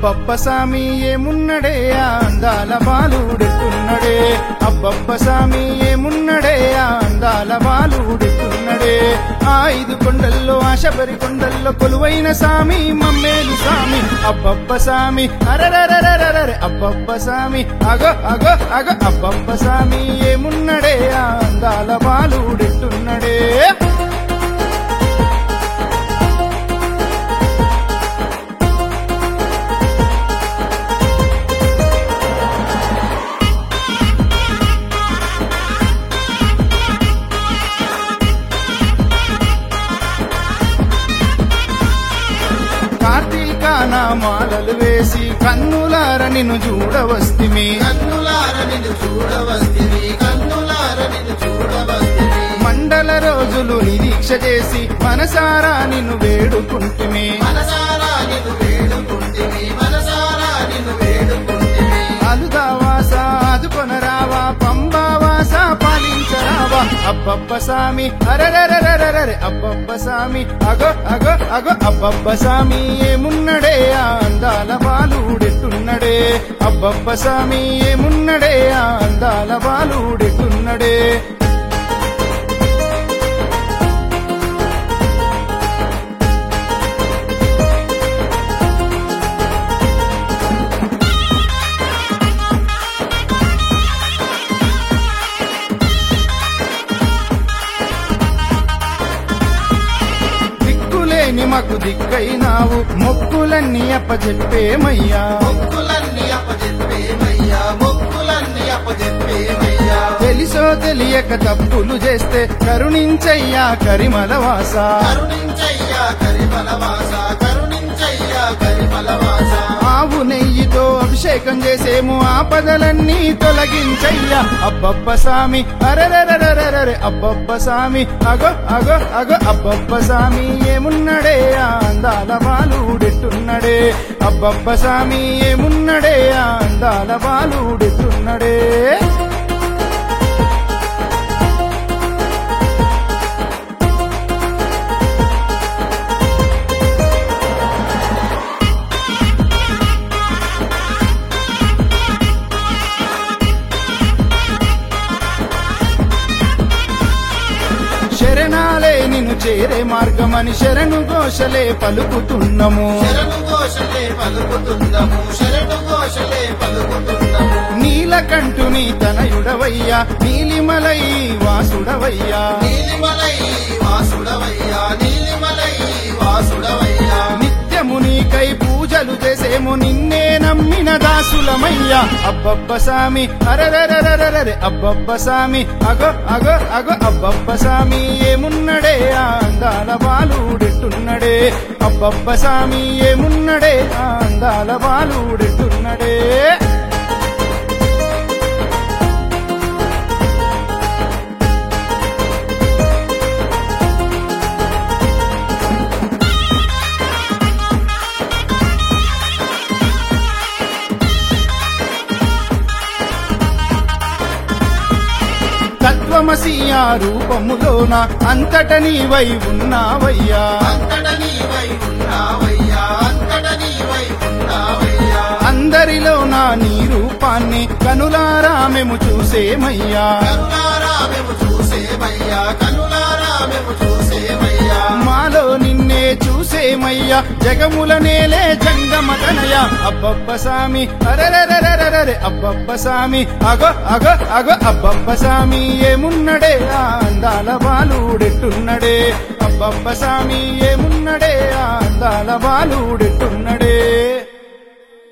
అబ్బబ్బ సామి ఏమున్నడే ఆ అందాల బాలుడెట్టున్నడే అబ్బబ్బ సామి ఏమున్నడే ఆ అందాల బాలుడెట్టున్నడే ఆ ఐదు కొండల్లో ఆశబరి కొండల్లో కొలువైన సామి మమ్మేలు సామి అబ్బబ్బ సామి అరరరరరరే అబ్బబ్బ సామి అగో అగో అగో అబ్బబ్బ సామి ఏమున్నడే ఆ అందాల బాలుడెట్టున్నడే కార్తీక నామాలలు వేసి కన్నులార నిన్ను చూడవస్తిమి కన్నులార నిన్ను చూడవస్తివి కన్నులార నిన్ను చూడవస్తివి మండల రోజులు నిరీక్ష చేసి మనసారా నిన్ను వేడుకుంటుమి మనసారా నిన్ను వేడుకుంటివి మనసారా నిన్ను వేడుకుంటివి అలుదావాస అదుకొనరావా పంబావాస పాలించరావా అబ్బబ్బ సామి అరరరరరరే అబ్బబ్బ సామి అగో అగో అగో అబ్బబ్బ సామి ఏమున్నడే ఆ అందాల బాలుడెట్టున్నడే అబ్బబ్బ సామి ఏమున్నడే ఆ అందాల బాలుడెట్టున్నడే దిక్కులేని మాకు దిక్కైనావు మొక్కులన్నీ అప్పచెప్పేమయ్యా మొక్కులన్నీ అప్పచెప్పేమయ్యా మొక్కులన్నీ అప్పచెప్పేమయ్యా తెలిసో తెలియక తప్పులు చేస్తే కరుణించయ్యా కరిమల వాస కరుణించయ్యా కరిమలవాస కరుణించయ్యా కరిమలవాస ఆవు నెయ్యితో అభిషేకం చేసేము ఆపదలన్నీ తొలగించయ్యా అబ్బబ్బ సామి అరరరరరరే అబ్బబ్బ సామి అగో అగో అగో అబ్బబ్బ సామి ఏమున్నడే ఆ అందాల బాలుడెట్టున్నడే అబ్బబ్బ సామి ఏమున్నడే ఆ అందాల బాలుడెట్టున్నడే శరణాలే నిన్ను చేరే మార్గమని శరణు ఘోషలే పలుకుతున్నము శరణు ఘోషలే పలుకుతుందము శరణు ఘోషలే పలుకుతుందము నీలకంఠుని తనయుడవయ్యా నీలిమలై వాసుడవయ్యా నీలిమలై వాసుడవయ్యా నీలిమలై వాసుడవయ్యా నిత్యము నీకై పూజలు చేసేము నిన్నే నమ్మిన దాసులమయ్యా అబ్బబ్బ సామి అరరరరరరే అబ్బబ్బ సామి అగో అగో అగో అబ్బబ్బ సామి ఏమున్నడే ఆ అందాల బాలుడెట్టున్నడే అబ్బబ్బ సామి ఏమున్నడే ఆ అందాల బాలుడెట్టున్నడే తత్వమసీయా రూపములోన అంతట నీవై ఉన్నావయ్యా అంతట నీవై ఉన్నావయ్యా అంతట నీవై ఉన్నావయ్యా అందరిలో నా నీ రూపాన్ని కనులారా మేము చూసేమయ్యా కనులారా మేము చూసేమయ్యా కనులారా మేము చూసేమయ్యా మాలో నిన్నే చూసేమయ్యా జగముల నేలే జంగమ తనయ అబ్బబ్బ సామి అరరరరరరే అబ్బబ్బ సామి అగో అగో అగో అబ్బబ్బ సామి ఏమున్నడే ఆ అందాల బాలుడెట్టున్నడే అబ్బబ్బ సామి ఏమున్నడే ఆ అందాల బాలుడెట్టున్నడే